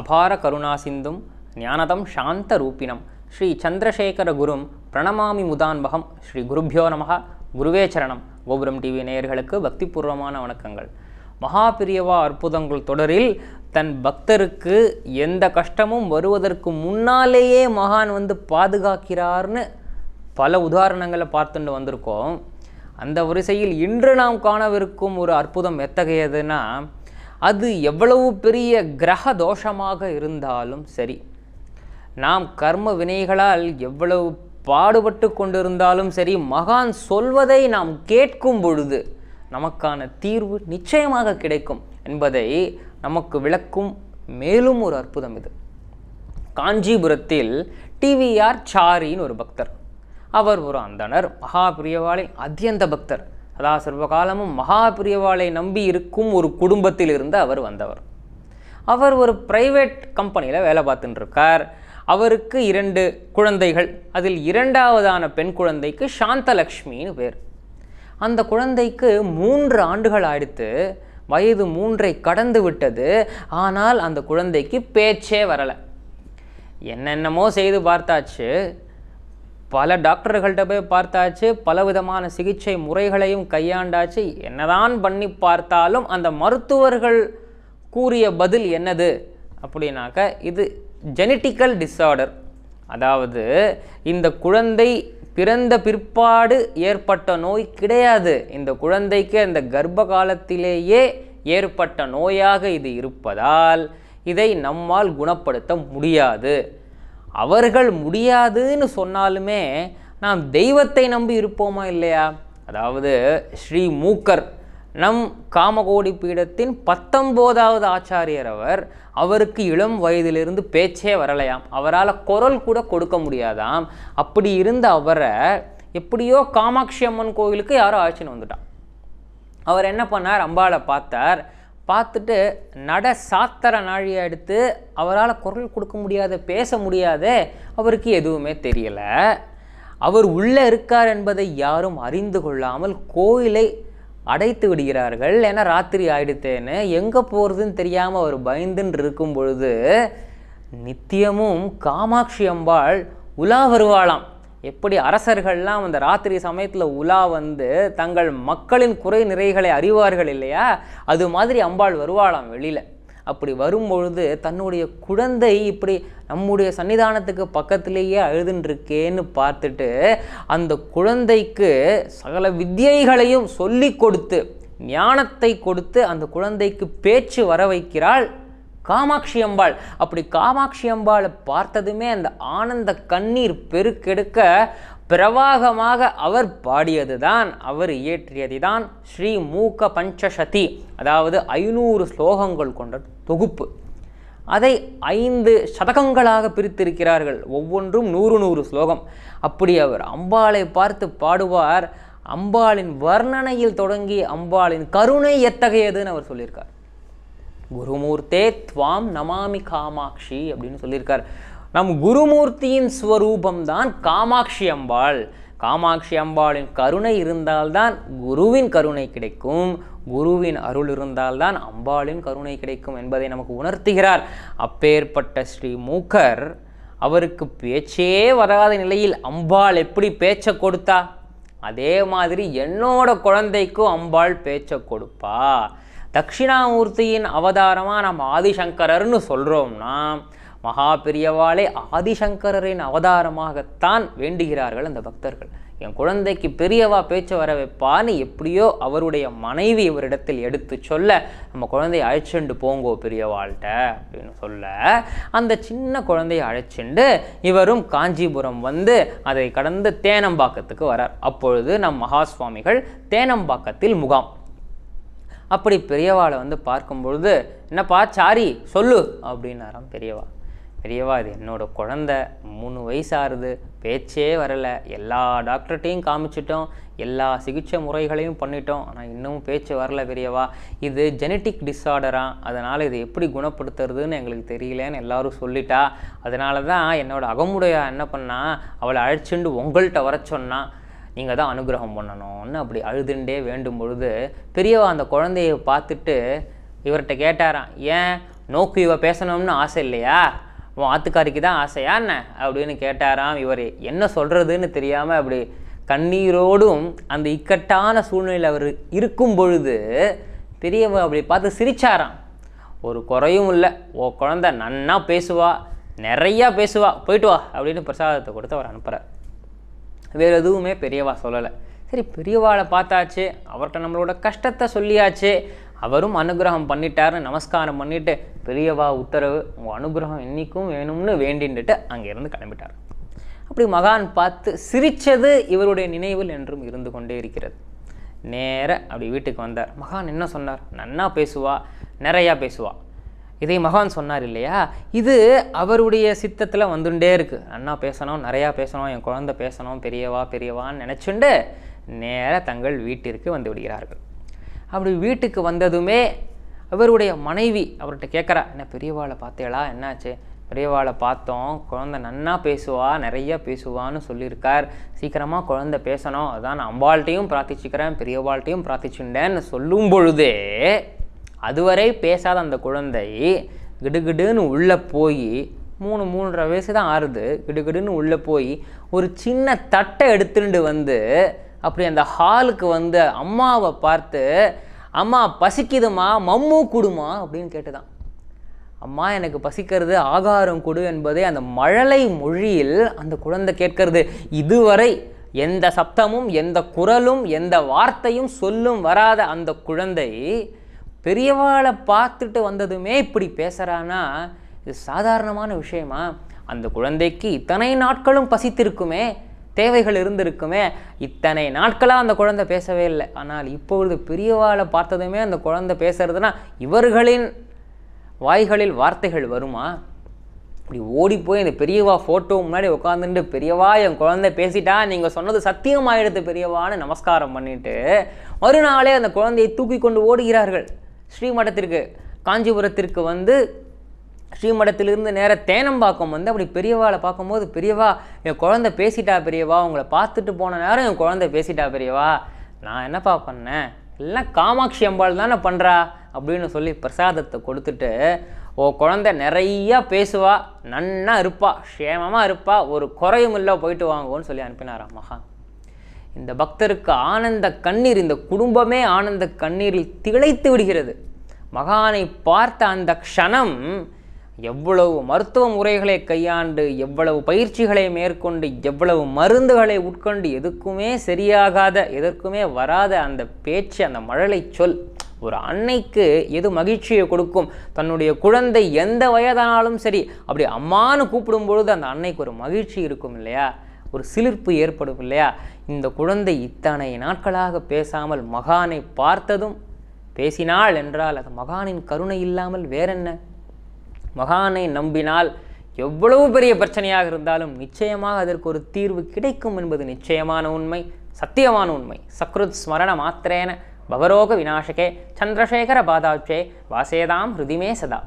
அபார கருணா சிந்தும் ஞானதம் சாந்த ரூபிணம் ஸ்ரீ சந்திரசேகர குரும் பிரணமாமி முதான்பகம் ஸ்ரீ குருபியோ நமக குருவே சரணம் கோபுரம் டிவி நேயர்களுக்கு பக்திபூர்வமான வணக்கங்கள் மகாபிரியவா அற்புதங்கள் தொடரில் தன் பக்தருக்கு எந்த கஷ்டமும் வருவதற்கு முன்னாலேயே மகான் வந்து பாதுகாக்கிறார்னு பல உதாரணங்களை பார்த்துட்டு வந்திருக்கோம் அந்த வரிசையில் இன்று நாம் காணவிருக்கும் ஒரு அற்புதம் எத்தகையதுன்னா அது எவ்வளவு பெரிய கிரக தோஷமாக இருந்தாலும் சரி நாம் கர்ம வினைகளால் எவ்வளவு பாடுபட்டு கொண்டிருந்தாலும் சரி மகான் சொல்வதை நாம் கேட்கும் பொழுது நமக்கான தீர்வு நிச்சயமாக கிடைக்கும் என்பதை நமக்கு விளக்கும் மேலும் ஒரு அற்புதம் இது காஞ்சிபுரத்தில் டிவிஆர் சாரின்னு ஒரு பக்தர் அவர் ஒரு அந்தணர் மகாபிரியவாளின் அத்தியந்த பக்தர் அதாவது சர்வகாலமும் மகாபிரியவாளை நம்பி இருக்கும் ஒரு குடும்பத்தில் இருந்து அவர் வந்தவர் அவர் ஒரு பிரைவேட் கம்பெனியில் வேலை பார்த்துட்டு இருக்கார் அவருக்கு இரண்டு குழந்தைகள் அதில் இரண்டாவதான பெண் குழந்தைக்கு சாந்தலக்ஷ்மின்னு பேர் அந்த குழந்தைக்கு மூன்று ஆண்டுகள் ஆயிடுத்து வயது மூன்றை கடந்து விட்டது ஆனால் அந்த குழந்தைக்கு பேச்சே வரலை என்னென்னமோ செய்து பார்த்தாச்சு பல டாக்டர்கள்ட்ட போய் பார்த்தாச்சு பல விதமான சிகிச்சை முறைகளையும் கையாண்டாச்சு என்னதான் பண்ணி பார்த்தாலும் அந்த மருத்துவர்கள் கூறிய பதில் என்னது அப்படின்னாக்க இது ஜெனட்டிக்கல் டிஸார்டர் அதாவது இந்த குழந்தை பிறந்த பிற்பாடு ஏற்பட்ட நோய் கிடையாது இந்த குழந்தைக்கு அந்த கர்ப்ப காலத்திலேயே ஏற்பட்ட நோயாக இது இருப்பதால் இதை நம்மால் குணப்படுத்த முடியாது அவர்கள் முடியாதுன்னு சொன்னாலுமே நாம் தெய்வத்தை நம்பி இருப்போமா இல்லையா அதாவது ஸ்ரீ மூக்கர் நம் காமகோடி பீடத்தின் பத்தொம்போதாவது ஆச்சாரியர் அவர் அவருக்கு இளம் வயதிலிருந்து பேச்சே வரலையாம் அவரால் குரல் கூட கொடுக்க முடியாதாம் அப்படி இருந்த அவரை எப்படியோ காமாட்சி அம்மன் கோவிலுக்கு யாரோ அழைச்சின்னு வந்துட்டான் அவர் என்ன பண்ணார் அம்பாளை பார்த்தார் பார்த்துட்டு நட சாத்திர நாழியை எடுத்து அவரால் குரல் கொடுக்க முடியாத பேச முடியாத அவருக்கு எதுவுமே தெரியலை அவர் உள்ளே இருக்கார் என்பதை யாரும் அறிந்து கொள்ளாமல் கோயிலை அடைத்து விடுகிறார்கள் ஏன்னா ராத்திரி ஆயிடுத்தேன்னு எங்கே போகிறதுன்னு தெரியாமல் அவர் பயந்துன்னு இருக்கும் பொழுது நித்தியமும் காமாட்சி அம்பாள் உலா வருவாளாம் எப்படி அரசர்கள்லாம் அந்த ராத்திரி சமயத்தில் உலா வந்து தங்கள் மக்களின் குறை நிறைகளை அறிவார்கள் இல்லையா அது மாதிரி அம்பாள் வருவாளாம் வெளியில் அப்படி வரும்பொழுது தன்னுடைய குழந்தை இப்படி நம்முடைய சன்னிதானத்துக்கு பக்கத்திலேயே அழுதுன்றிருக்கேன்னு பார்த்துட்டு அந்த குழந்தைக்கு சகல வித்தியைகளையும் சொல்லி கொடுத்து ஞானத்தை கொடுத்து அந்த குழந்தைக்கு பேச்சு வர வைக்கிறாள் காமாட்சி அம்பாள் அப்படி காமாட்சி அம்பாளை பார்த்ததுமே அந்த ஆனந்த கண்ணீர் பெருக்கெடுக்க பிரவாகமாக அவர் பாடியது தான் அவர் இயற்றியது தான் ஸ்ரீ மூக்க பஞ்சசதி அதாவது ஐநூறு ஸ்லோகங்கள் கொண்ட தொகுப்பு அதை ஐந்து சதகங்களாக பிரித்திருக்கிறார்கள் ஒவ்வொன்றும் நூறு நூறு ஸ்லோகம் அப்படி அவர் அம்பாளை பார்த்து பாடுவார் அம்பாளின் வர்ணனையில் தொடங்கி அம்பாளின் கருணை எத்தகையதுன்னு அவர் சொல்லியிருக்கார் குருமூர்த்தே துவாம் நமாமி காமாட்சி அப்படின்னு சொல்லியிருக்கார் நம் குருமூர்த்தியின் ஸ்வரூபம் தான் காமாட்சி அம்பாள் காமாட்சி அம்பாளின் கருணை இருந்தால்தான் குருவின் கருணை கிடைக்கும் குருவின் அருள் இருந்தால்தான் அம்பாளின் கருணை கிடைக்கும் என்பதை நமக்கு உணர்த்துகிறார் அப்பேற்பட்ட ஸ்ரீ மூக்கர் அவருக்கு பேச்சே வராத நிலையில் அம்பாள் எப்படி பேச்சை கொடுத்தா அதே மாதிரி என்னோட குழந்தைக்கும் அம்பாள் பேச்சை கொடுப்பா தட்சிணாமூர்த்தியின் அவதாரமாக நம்ம ஆதிசங்கரர்னு சொல்கிறோம்னா மகா பெரியவாளே ஆதிசங்கரரின் அவதாரமாகத்தான் வேண்டுகிறார்கள் அந்த பக்தர்கள் என் குழந்தைக்கு பெரியவா பேச்ச வர வைப்பான்னு எப்படியோ அவருடைய மனைவி இவரிடத்தில் எடுத்து சொல்ல நம்ம குழந்தைய அழைச்சிண்டு போங்கோ பெரியவாள்கிட்ட அப்படின்னு சொல்ல அந்த சின்ன குழந்தைய அழைச்சிண்டு இவரும் காஞ்சிபுரம் வந்து அதை கடந்து தேனம்பாக்கத்துக்கு வரார் அப்பொழுது நம் மகா சுவாமிகள் தேனம்பாக்கத்தில் முகாம் அப்படி பெரியவாளை வந்து பார்க்கும்பொழுது என்னப்பா சாரி சொல்லு அப்படின்னாராம் பெரியவா பெரியவா இது என்னோட குழந்த மூணு வயசாகுது பேச்சே வரலை எல்லா டாக்டர்கிட்டையும் காமிச்சிட்டோம் எல்லா சிகிச்சை முறைகளையும் பண்ணிட்டோம் ஆனால் இன்னமும் பேச்சு வரல பெரியவா இது ஜெனட்டிக் டிஸார்டரா அதனால் இதை எப்படி குணப்படுத்துறதுன்னு எங்களுக்கு தெரியலன்னு எல்லாரும் சொல்லிட்டா அதனால தான் என்னோட அகமுடையா என்ன பண்ணா அவளை அழைச்சிண்டு உங்கள்கிட்ட வர சொன்னா நீங்கள் தான் அனுகிரகம் பண்ணணும்னு அப்படி அழுதுண்டே வேண்டும் பொழுது பெரியவா அந்த குழந்தைய பார்த்துட்டு இவர்கிட்ட கேட்டாராம் ஏன் நோக்கு இவ பேசணும்னு ஆசை இல்லையா உன் ஆத்துக்காரிக்கு தான் ஆசையா என்ன அப்படின்னு கேட்டாராம் இவர் என்ன சொல்கிறதுன்னு தெரியாமல் அப்படி கண்ணீரோடும் அந்த இக்கட்டான சூழ்நிலையில் அவர் இருக்கும் பொழுது பெரியவ அப்படி பார்த்து சிரிச்சாராம் ஒரு குறையும் இல்லை ஓ குழந்தை நன்னா பேசுவா நிறையா பேசுவா போயிட்டு வா அப்படின்னு பிரசாதத்தை கொடுத்து அவர் அனுப்புகிறார் வேறு எதுவுமே பெரியவா சொல்லலை சரி பெரியவாளை பார்த்தாச்சு அவர்கிட்ட நம்மளோட கஷ்டத்தை சொல்லியாச்சு அவரும் அனுகிரகம் பண்ணிட்டாருன்னு நமஸ்காரம் பண்ணிட்டு பெரியவா உத்தரவு உங்கள் அனுகிரகம் என்னைக்கும் வேணும்னு வேண்டின்னுட்டு அங்கேருந்து கிளம்பிட்டார் அப்படி மகான் பார்த்து சிரிச்சது இவருடைய நினைவில் என்றும் இருந்து கொண்டே இருக்கிறது நேர அப்படி வீட்டுக்கு வந்தார் மகான் என்ன சொன்னார் நன்னா பேசுவா நிறையா பேசுவா இதை மகான் சொன்னார் இல்லையா இது அவருடைய சித்தத்தில் வந்துட்டே இருக்கு நன்னா பேசணும் நிறையா பேசணும் என் குழந்தை பேசணும் பெரியவா பெரியவான்னு நினச்சுண்டு நேர தங்கள் வீட்டிற்கு வந்து விடுகிறார்கள் அப்படி வீட்டுக்கு வந்ததுமே அவருடைய மனைவி அவர்கிட்ட கேட்குறா என்ன பெரியவாளை பார்த்தேளா என்னாச்சு பெரியவாளை பார்த்தோம் குழந்தை நன்னா பேசுவா நிறைய பேசுவான்னு சொல்லியிருக்கார் சீக்கிரமாக குழந்தை பேசணும் அதான் நான் அம்பாள்கிட்டையும் பிரார்த்திச்சுக்கிறேன் பெரியவாள்கிட்டையும் பிரார்த்திச்சுண்டேன்னு சொல்லும் பொழுதே அதுவரை பேசாத அந்த குழந்தை கிடுகிடுன்னு உள்ளே போய் மூணு மூன்றரை வயசு தான் ஆறுது கிடுகிடுன்னு உள்ளே போய் ஒரு சின்ன தட்டை எடுத்துட்டு வந்து அப்படி அந்த ஹாலுக்கு வந்து அம்மாவை பார்த்து அம்மா பசிக்குதுமா மம்மு குடுமா அப்படின்னு கேட்டுதான் அம்மா எனக்கு பசிக்கிறது ஆகாரம் கொடு என்பதை அந்த மழலை மொழியில் அந்த குழந்தை கேட்கிறது இதுவரை எந்த சப்தமும் எந்த குரலும் எந்த வார்த்தையும் சொல்லும் வராத அந்த குழந்தை பெரியவாளை பார்த்துட்டு வந்ததுமே இப்படி பேசுகிறானா இது சாதாரணமான விஷயமா அந்த குழந்தைக்கு இத்தனை நாட்களும் பசித்திருக்குமே தேவைகள் இருந்திருக்குமே இத்தனை நாட்களாக அந்த குழந்தை பேசவே இல்லை ஆனால் இப்பொழுது பெரியவாளை பார்த்ததுமே அந்த குழந்தை பேசுறதுனா இவர்களின் வாய்களில் வார்த்தைகள் வருமா இப்படி ஓடி போய் இந்த பெரியவா ஃபோட்டோ முன்னாடி உட்காந்துட்டு பெரியவா என் குழந்தை பேசிட்டா நீங்கள் சொன்னது சத்தியமாயிடுது பெரியவான்னு நமஸ்காரம் பண்ணிட்டு மறுநாளே அந்த குழந்தையை தூக்கி கொண்டு ஓடுகிறார்கள் ஸ்ரீமடத்திற்கு காஞ்சிபுரத்திற்கு வந்து ஸ்ரீமடத்திலிருந்து நேர தேனம்பாக்கம் வந்து அப்படி பெரியவாளை பார்க்கும்போது பெரியவா என் குழந்தை பேசிட்டா பெரியவா உங்களை பார்த்துட்டு போன நேரம் என் குழந்தை பேசிட்டா பெரியவா நான் என்னப்பா பண்ணேன் எல்லாம் காமாட்சி அம்பாள் தானே பண்ணுறா அப்படின்னு சொல்லி பிரசாதத்தை கொடுத்துட்டு ஓ குழந்தை நிறையா பேசுவா நன்னா இருப்பா க்ஷேமமாக இருப்பா ஒரு குறையும் இல்லை போயிட்டு வாங்குவோன்னு சொல்லி அனுப்பினாராம் மகான் இந்த பக்தருக்கு ஆனந்த கண்ணீர் இந்த குடும்பமே ஆனந்த கண்ணீரில் திளைத்து விடுகிறது மகானை பார்த்த அந்த க்ஷணம் எவ்வளவு மருத்துவ முறைகளை கையாண்டு எவ்வளவு பயிற்சிகளை மேற்கொண்டு எவ்வளவு மருந்துகளை உட்கொண்டு எதுக்குமே சரியாகாத எதற்குமே வராத அந்த பேச்சு அந்த மழலை சொல் ஒரு அன்னைக்கு எது மகிழ்ச்சியை கொடுக்கும் தன்னுடைய குழந்தை எந்த வயதானாலும் சரி அப்படி அம்மான்னு கூப்பிடும் பொழுது அந்த அன்னைக்கு ஒரு மகிழ்ச்சி இருக்கும் இல்லையா ஒரு சிலிர்ப்பு ஏற்படும் இல்லையா இந்த குழந்தை இத்தனை நாட்களாக பேசாமல் மகானை பார்த்ததும் பேசினாள் என்றால் அது மகானின் கருணை இல்லாமல் வேறென்ன மகானை நம்பினால் எவ்வளவு பெரிய பிரச்சனையாக இருந்தாலும் நிச்சயமாக அதற்கு ஒரு தீர்வு கிடைக்கும் என்பது நிச்சயமான உண்மை சத்தியமான உண்மை சக்ருத் ஸ்மரண மாத்திரேன பவரோக விநாசகே சந்திரசேகர பாதாட்சே வாசேதாம் ஹிருதிமே சதா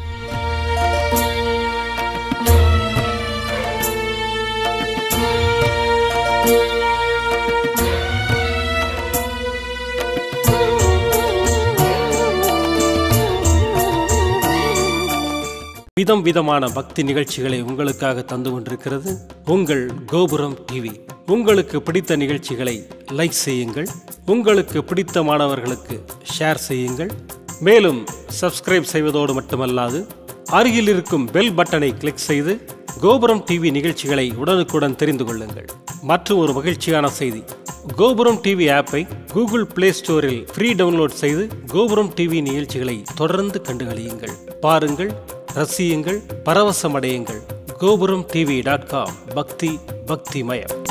விதம் விதமான பக்தி நிகழ்ச்சிகளை உங்களுக்காக தந்து கொண்டிருக்கிறது உங்கள் கோபுரம் டிவி உங்களுக்கு பிடித்த நிகழ்ச்சிகளை லைக் செய்யுங்கள் உங்களுக்கு பிடித்த மாணவர்களுக்கு ஷேர் செய்யுங்கள் மேலும் சப்ஸ்கிரைப் செய்வதோடு மட்டுமல்லாது அருகில் இருக்கும் பெல் பட்டனை கிளிக் செய்து கோபுரம் டிவி நிகழ்ச்சிகளை உடனுக்குடன் தெரிந்து கொள்ளுங்கள் மற்றும் ஒரு மகிழ்ச்சியான செய்தி கோபுரம் டிவி ஆப்பை கூகுள் பிளே ஸ்டோரில் ஃப்ரீ டவுன்லோட் செய்து கோபுரம் டிவி நிகழ்ச்சிகளை தொடர்ந்து கண்டுகளியுங்கள் பாருங்கள் ரசியுங்கள் பரவசமடையுங்கள் கோபுரம் டிவி டாட் காம் பக்தி பக்திமயம்